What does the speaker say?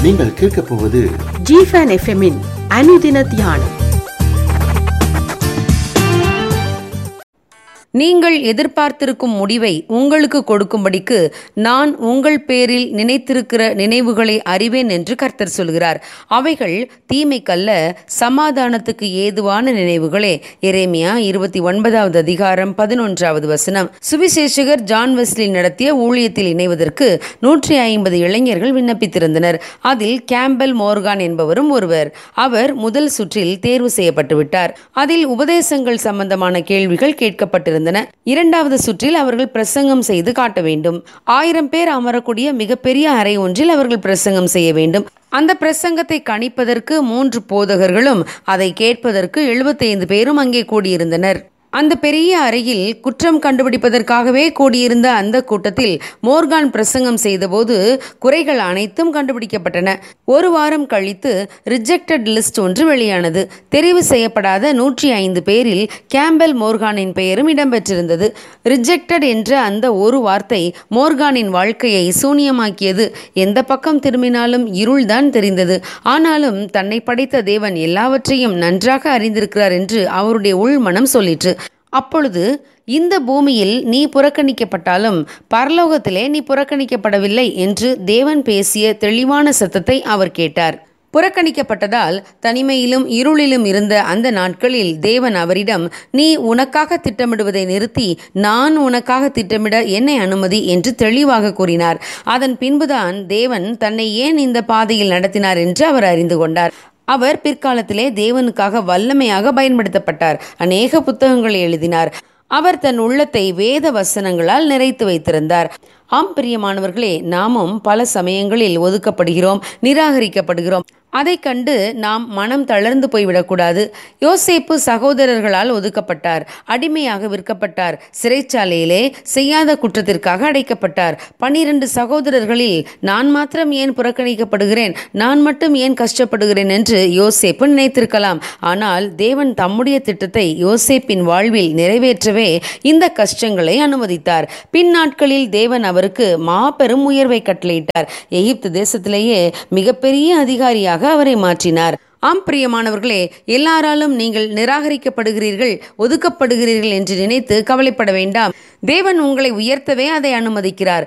நீங்கள் கேட்கப் போவது ஜிஃபன் எஃப்எம்மின் அனுதின தியானம் நீங்கள் எதிர்பார்த்திருக்கும் முடிவை உங்களுக்கு கொடுக்கும்படிக்கு நான் உங்கள் பேரில் நினைத்திருக்கிற நினைவுகளை அறிவேன் என்று கர்த்தர் சொல்கிறார் அவைகள் தீமைக்கல்ல சமாதானத்துக்கு ஏதுவான நினைவுகளே எரேமியா இருபத்தி ஒன்பதாவது அதிகாரம் பதினொன்றாவது வசனம் சுவிசேஷகர் ஜான் வெஸ்லி நடத்திய ஊழியத்தில் இணைவதற்கு நூற்றி ஐம்பது இளைஞர்கள் விண்ணப்பித்திருந்தனர் அதில் கேம்பல் மோர்கான் என்பவரும் ஒருவர் அவர் முதல் சுற்றில் தேர்வு செய்யப்பட்டு விட்டார் அதில் உபதேசங்கள் சம்பந்தமான கேள்விகள் கேட்கப்பட்டிருந்தன இரண்டாவது சுற்றில் அவர்கள் பிரசங்கம் செய்து காட்ட வேண்டும் ஆயிரம் பேர் அமரக்கூடிய மிகப்பெரிய அறை ஒன்றில் அவர்கள் பிரசங்கம் செய்ய வேண்டும் அந்த பிரசங்கத்தை கணிப்பதற்கு மூன்று போதகர்களும் அதை கேட்பதற்கு எழுபத்தைந்து பேரும் அங்கே கூடியிருந்தனர் அந்த பெரிய அறையில் குற்றம் கண்டுபிடிப்பதற்காகவே கூடியிருந்த அந்த கூட்டத்தில் மோர்கான் பிரசங்கம் செய்தபோது குறைகள் அனைத்தும் கண்டுபிடிக்கப்பட்டன ஒரு வாரம் கழித்து ரிஜெக்டட் லிஸ்ட் ஒன்று வெளியானது தெரிவு செய்யப்படாத நூற்றி ஐந்து பேரில் கேம்பல் மோர்கானின் பெயரும் இடம்பெற்றிருந்தது ரிஜெக்டட் என்ற அந்த ஒரு வார்த்தை மோர்கானின் வாழ்க்கையை சூனியமாக்கியது எந்த பக்கம் திரும்பினாலும் இருள்தான் தெரிந்தது ஆனாலும் தன்னை படைத்த தேவன் எல்லாவற்றையும் நன்றாக அறிந்திருக்கிறார் என்று அவருடைய உள்மனம் சொல்லிற்று அப்பொழுது இந்த பூமியில் நீ புறக்கணிக்கப்பட்டாலும் பரலோகத்திலே நீ புறக்கணிக்கப்படவில்லை என்று தேவன் பேசிய தெளிவான சத்தத்தை அவர் கேட்டார் புறக்கணிக்கப்பட்டதால் தனிமையிலும் இருளிலும் இருந்த அந்த நாட்களில் தேவன் அவரிடம் நீ உனக்காக திட்டமிடுவதை நிறுத்தி நான் உனக்காக திட்டமிட என்னை அனுமதி என்று தெளிவாக கூறினார் அதன் பின்புதான் தேவன் தன்னை ஏன் இந்த பாதையில் நடத்தினார் என்று அவர் அறிந்து கொண்டார் அவர் பிற்காலத்திலே தேவனுக்காக வல்லமையாக பயன்படுத்தப்பட்டார் அநேக புத்தகங்களை எழுதினார் அவர் தன் உள்ளத்தை வேத வசனங்களால் நிறைத்து வைத்திருந்தார் ஆம் பிரியமானவர்களே நாமும் பல சமயங்களில் ஒதுக்கப்படுகிறோம் நிராகரிக்கப்படுகிறோம் அதை கண்டு நாம் மனம் தளர்ந்து போய்விடக்கூடாது யோசேப்பு சகோதரர்களால் ஒதுக்கப்பட்டார் அடிமையாக விற்கப்பட்டார் சிறைச்சாலையிலே செய்யாத குற்றத்திற்காக அடைக்கப்பட்டார் பன்னிரண்டு சகோதரர்களில் நான் மாத்திரம் ஏன் புறக்கணிக்கப்படுகிறேன் நான் மட்டும் ஏன் கஷ்டப்படுகிறேன் என்று யோசேப்பு நினைத்திருக்கலாம் ஆனால் தேவன் தம்முடைய திட்டத்தை யோசேப்பின் வாழ்வில் நிறைவேற்றவே இந்த கஷ்டங்களை அனுமதித்தார் பின் நாட்களில் தேவன் அவருக்கு மாபெரும் உயர்வை கட்டளையிட்டார் எகிப்து தேசத்திலேயே மிகப்பெரிய அதிகாரியாக அவரை மாற்றினார் ஆம் பிரியமானவர்களே எல்லாராலும் நீங்கள் நிராகரிக்கப்படுகிறீர்கள் ஒதுக்கப்படுகிறீர்கள் என்று நினைத்து கவலைப்பட வேண்டாம் தேவன் உங்களை உயர்த்தவே அதை அனுமதிக்கிறார்